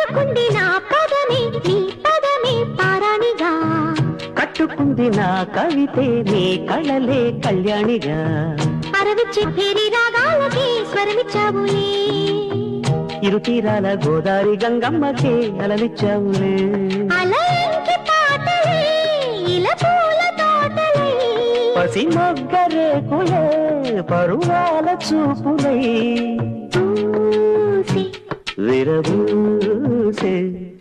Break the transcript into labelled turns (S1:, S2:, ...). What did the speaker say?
S1: పలుకుంది నా పదమే నీ పదమే పారాణిగా
S2: కట్టుకుంది నా కవితే నీ కళలే కళ్యాణిగా
S1: అరవిచ్చే పేరి రాగాలకి స్వరమిచ్చావులే
S2: ఇరు తీరాల గోదారి గంగమ్మకే అలలిచ్చావులే
S1: అలయంకి పాటలే ఇలా పూల తోటలే
S2: పసి మొగ్గరేకులే పరువాల చూపులై
S1: పూసి
S2: విరబూసే